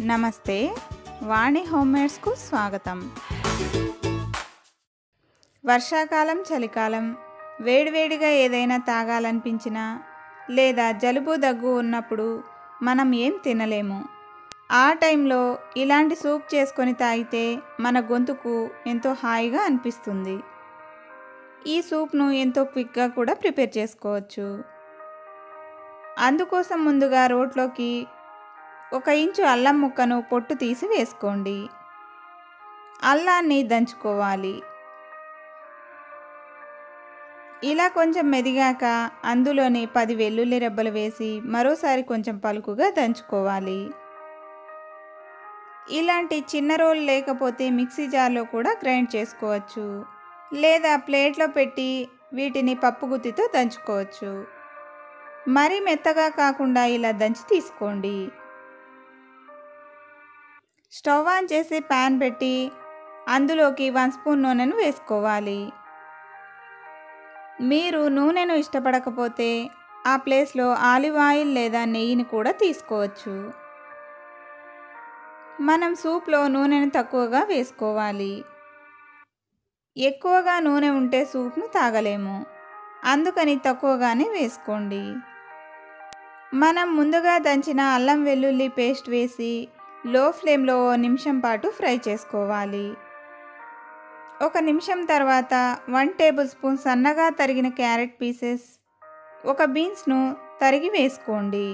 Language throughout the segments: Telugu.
నమస్తే వాణి హోమ్మేడ్స్కు స్వాగతం వర్షాకాలం చలికాలం వేడివేడిగా ఏదైనా తాగాలనిపించినా లేదా జలుబు దగ్గు ఉన్నప్పుడు మనం ఏం తినలేము ఆ టైంలో ఇలాంటి సూప్ చేసుకొని తాగితే మన గొంతుకు ఎంతో హాయిగా అనిపిస్తుంది ఈ సూప్ను ఎంతో క్విక్గా కూడా ప్రిపేర్ చేసుకోవచ్చు అందుకోసం ముందుగా రోట్లోకి ఒక ఇంచు అల్లం ముక్కను పొట్టు తీసి వేసుకోండి అల్లాన్ని దంచుకోవాలి ఇలా కొంచెం మెదిగాక అందులోని పది వెల్లుల్లి రెబ్బలు వేసి మరోసారి కొంచెం పలుకుగా దంచుకోవాలి ఇలాంటి చిన్న రోల్ లేకపోతే మిక్సీ జార్లో కూడా గ్రైండ్ చేసుకోవచ్చు లేదా ప్లేట్లో పెట్టి వీటిని పప్పు గుత్తితో దంచుకోవచ్చు మరీ మెత్తగా కాకుండా ఇలా దంచి తీసుకోండి స్టవ్ ఆన్ చేసి ప్యాన్ పెట్టి అందులోకి వన్ స్పూన్ నూనెను వేసుకోవాలి మీరు నూనెను ఇష్టపడకపోతే ఆ ప్లేస్లో ఆలివ్ ఆయిల్ లేదా నెయ్యిని కూడా తీసుకోవచ్చు మనం సూప్లో నూనెను తక్కువగా వేసుకోవాలి ఎక్కువగా నూనె ఉంటే సూప్ను తాగలేము అందుకని తక్కువగానే వేసుకోండి మనం ముందుగా దంచిన అల్లం వెల్లుల్లి పేస్ట్ వేసి లో ఫ్లేమ్లో ఓ నిమిషం పాటు ఫ్రై చేసుకోవాలి ఒక నిమిషం తర్వాత వన్ టేబుల్ స్పూన్ సన్నగా తరిగిన క్యారెట్ పీసెస్ ఒక బీన్స్ను తరిగి వేసుకోండి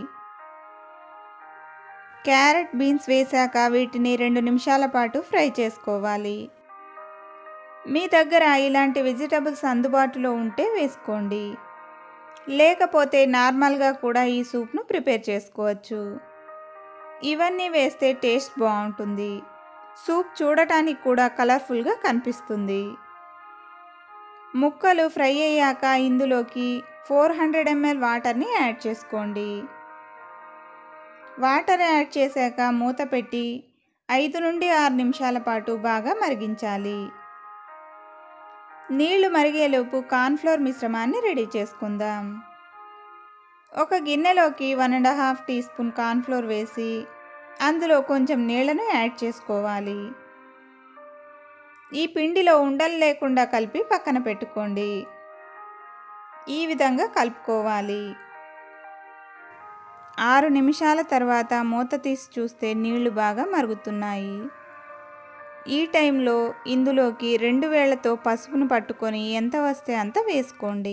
క్యారెట్ బీన్స్ వేశాక వీటిని రెండు నిమిషాల పాటు ఫ్రై చేసుకోవాలి మీ దగ్గర ఇలాంటి వెజిటబుల్స్ అందుబాటులో ఉంటే వేసుకోండి లేకపోతే నార్మల్గా కూడా ఈ సూప్ను ప్రిపేర్ చేసుకోవచ్చు ఇవన్నీ వేస్తే టేస్ట్ బాగుంటుంది సూప్ చూడటానికి కూడా కలర్ఫుల్గా కనిపిస్తుంది ముక్కలు ఫ్రై అయ్యాక ఇందులోకి ఫోర్ హండ్రెడ్ ఎంఎల్ వాటర్ని యాడ్ చేసుకోండి వాటర్ యాడ్ చేశాక మూత పెట్టి ఐదు నుండి ఆరు నిమిషాల పాటు బాగా మరిగించాలి నీళ్లు మరిగేలోపు కార్న్ఫ్లోర్ మిశ్రమాన్ని రెడీ చేసుకుందాం ఒక గిన్నెలోకి one and half teaspoon cornflour వేసి అందులో కొంచెం నీళ్లను యాడ్ చేసుకోవాలి ఈ పిండిలో ఉండలు లేకుండా కలిపి పక్కన పెట్టుకోండి ఈ విధంగా కలుపుకోవాలి ఆరు నిమిషాల తర్వాత మూత తీసి చూస్తే నీళ్లు బాగా మరుగుతున్నాయి ఈ టైంలో ఇందులోకి రెండు వేళ్లతో పసుపును పట్టుకొని ఎంత వస్తే అంత వేసుకోండి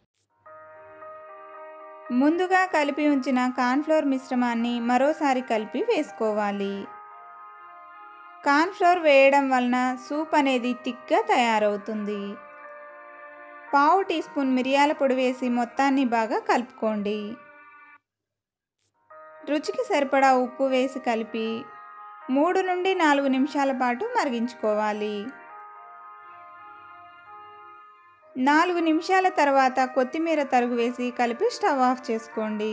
ముందుగా కలిపి ఉంచిన కార్న్ఫ్లోర్ మిశ్రమాన్ని మరోసారి కలిపి వేసుకోవాలి కార్న్ఫ్లోర్ వేయడం వలన సూప్ అనేది థిక్గా తయారవుతుంది పావు టీ స్పూన్ మిరియాల పొడి వేసి మొత్తాన్ని బాగా కలుపుకోండి రుచికి సరిపడా ఉప్పు వేసి కలిపి మూడు నుండి నాలుగు నిమిషాల పాటు మరిగించుకోవాలి నాలుగు నిమిషాల తర్వాత కొత్తిమీర తరుగు వేసి కలిపి స్టవ్ ఆఫ్ చేసుకోండి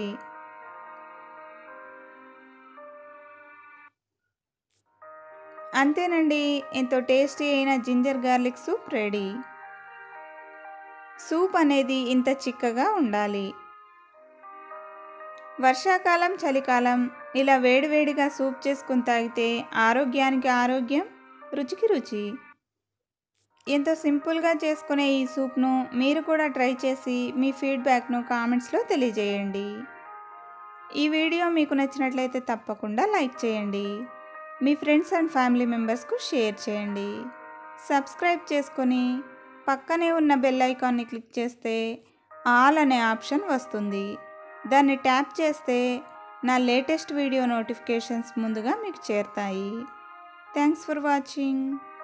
అంతేనండి ఎంతో టేస్టీ అయిన ginger garlic soup ready soup అనేది ఇంత చిక్కగా ఉండాలి వర్షాకాలం చలికాలం ఇలా వేడివేడిగా సూప్ చేసుకుని తాగితే ఆరోగ్యానికి ఆరోగ్యం రుచికి రుచి ఎంతో సింపుల్గా చేసుకునే ఈ సూప్ను మీరు కూడా ట్రై చేసి మీ ఫీడ్బ్యాక్ను కామెంట్స్లో తెలియజేయండి ఈ వీడియో మీకు నచ్చినట్లయితే తప్పకుండా లైక్ చేయండి మీ ఫ్రెండ్స్ అండ్ ఫ్యామిలీ మెంబర్స్కు షేర్ చేయండి సబ్స్క్రైబ్ చేసుకొని పక్కనే ఉన్న బెల్ ఐకాన్ని క్లిక్ చేస్తే ఆల్ అనే ఆప్షన్ వస్తుంది దాన్ని ట్యాప్ చేస్తే నా లేటెస్ట్ వీడియో నోటిఫికేషన్స్ ముందుగా మీకు చేరుతాయి థ్యాంక్స్ ఫర్ వాచింగ్